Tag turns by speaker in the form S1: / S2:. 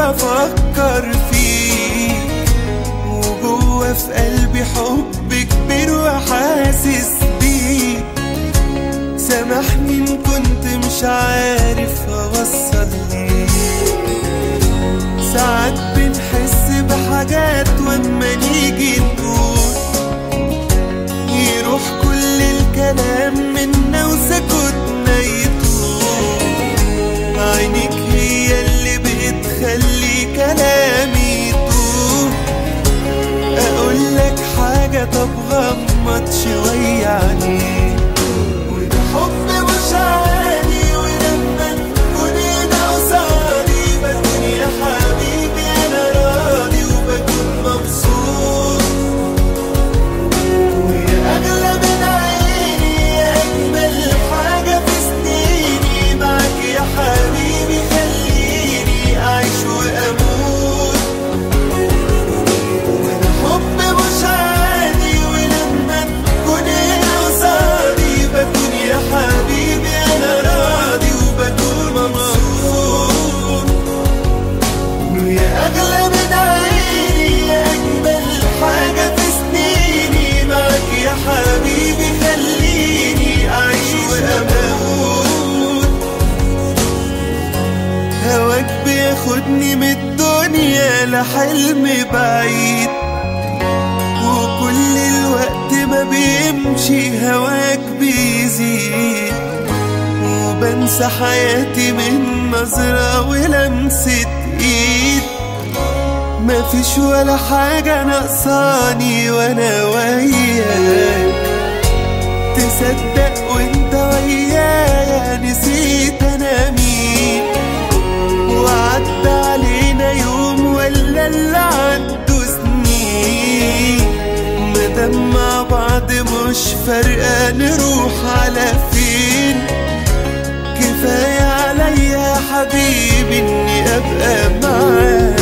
S1: افكر فيه وجوه في قلبي حب كبير وحاسس بيه سامحني ان كنت مش عارف اوصل ليه ساعات بنحس بحاجات واما نيجي نقول يروح كل الكلام منا وسكوتنا يطول عينيك هي اللي بتخلي كلامي يطول اقول لك حاجة طب غمض شوية عينيك وده حب مش عادي ولما نكون هنا قصادي بكون يا حبيبي انا راضي وبكون مبسوط ويا اغلى من عيني يا اجمل حاجة في سنيني معاك يا حبيبي خليني اعيش واموت وانا حب مش عادي ولما تكون هنا قصادي بكون يا حبيبي انا راضي وبكون مبسوط ويا اغلى من عيني يا اجمل حاجه في سنيني معاك يا حبيبي خليني اعيش واموت هواك بياخدني من الدنيا لحلم بعيد وكل الوقت ما بيمشي هواك بيزيد وبنسى حياتي من نظرة ولمسة ايد مفيش ولا حاجة ناقصاني وانا وياك تصدق وانت ويايا نسيت انا مين وعدى علينا يوم ولا اللي عدوا سنين مادام مع بعض مش فارقة نروح على فين كفاية عليا يا حبيبي اني ابقى معاك